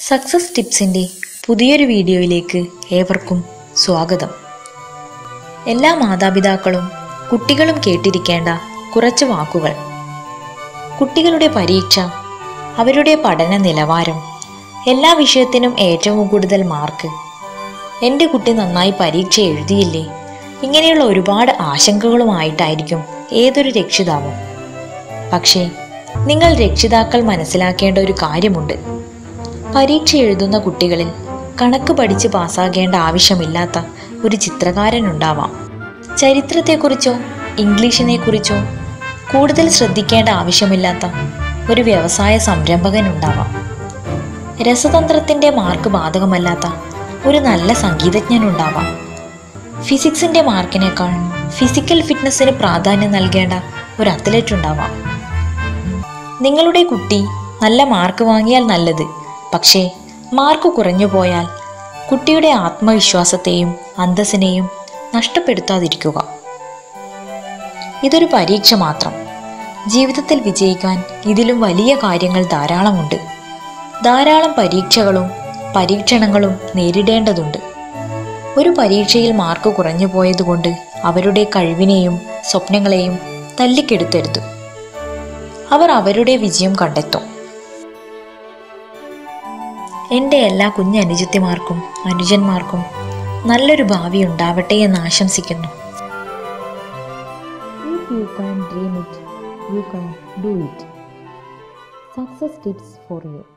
Success ടിപ്സിൻ്റെ പുതിയൊരു വീഡിയോയിലേക്ക് ഏവർക്കും സ്വാഗതം എല്ലാ മാതാപിതാക്കളും കുട്ടികളും കേട്ടിരിക്കേണ്ട കുറച്ച് വാക്കുകൾ കുട്ടികളുടെ പരീക്ഷ അവരുടെ പഠന നിലവാരം എല്ലാ വിഷയത്തിനും ഏറ്റവും കൂടുതൽ മാർക്ക് എൻ്റെ കുട്ടി നന്നായി പരീക്ഷ എഴുതിയില്ലേ ഇങ്ങനെയുള്ള ഒരുപാട് ആശങ്കകളുമായിട്ടായിരിക്കും ഏതൊരു രക്ഷിതാവും പക്ഷേ നിങ്ങൾ രക്ഷിതാക്കൾ മനസ്സിലാക്കേണ്ട ഒരു കാര്യമുണ്ട് പരീക്ഷ എഴുതുന്ന കുട്ടികളിൽ കണക്ക് പഠിച്ച് പാസ്സാകേണ്ട ആവശ്യമില്ലാത്ത ഒരു ചിത്രകാരനുണ്ടാവാം ചരിത്രത്തെക്കുറിച്ചോ ഇംഗ്ലീഷിനെക്കുറിച്ചോ കൂടുതൽ ശ്രദ്ധിക്കേണ്ട ആവശ്യമില്ലാത്ത ഒരു വ്യവസായ സംരംഭകനുണ്ടാവാം രസതന്ത്രത്തിൻ്റെ മാർക്ക് ബാധകമല്ലാത്ത ഒരു നല്ല സംഗീതജ്ഞനുണ്ടാവാം ഫിസിക്സിൻ്റെ മാർക്കിനേക്കാൾ ഫിസിക്കൽ ഫിറ്റ്നസ്സിന് പ്രാധാന്യം നൽകേണ്ട ഒരു അത്ലറ്റ് ഉണ്ടാവാം നിങ്ങളുടെ കുട്ടി നല്ല മാർക്ക് വാങ്ങിയാൽ നല്ലത് പക്ഷേ മാർക്ക് കുറഞ്ഞു പോയാൽ കുട്ടിയുടെ ആത്മവിശ്വാസത്തെയും അന്തസ്സിനെയും നഷ്ടപ്പെടുത്താതിരിക്കുക ഇതൊരു പരീക്ഷ മാത്രം ജീവിതത്തിൽ വിജയിക്കാൻ ഇതിലും വലിയ കാര്യങ്ങൾ ധാരാളമുണ്ട് ധാരാളം പരീക്ഷകളും പരീക്ഷണങ്ങളും നേരിടേണ്ടതുണ്ട് ഒരു പരീക്ഷയിൽ മാർക്ക് കുറഞ്ഞു പോയതുകൊണ്ട് അവരുടെ കഴിവിനെയും സ്വപ്നങ്ങളെയും തല്ലിക്കെടുത്തരുത് അവർ അവരുടെ വിജയം കണ്ടെത്തും എൻ്റെ എല്ലാ കുഞ്ഞു അനുജത്തിമാർക്കും അനുജന്മാർക്കും നല്ലൊരു ഭാവി ഉണ്ടാവട്ടെ എന്ന് ആശംസിക്കുന്നു If you can dream it, you can do it. Success tips for you.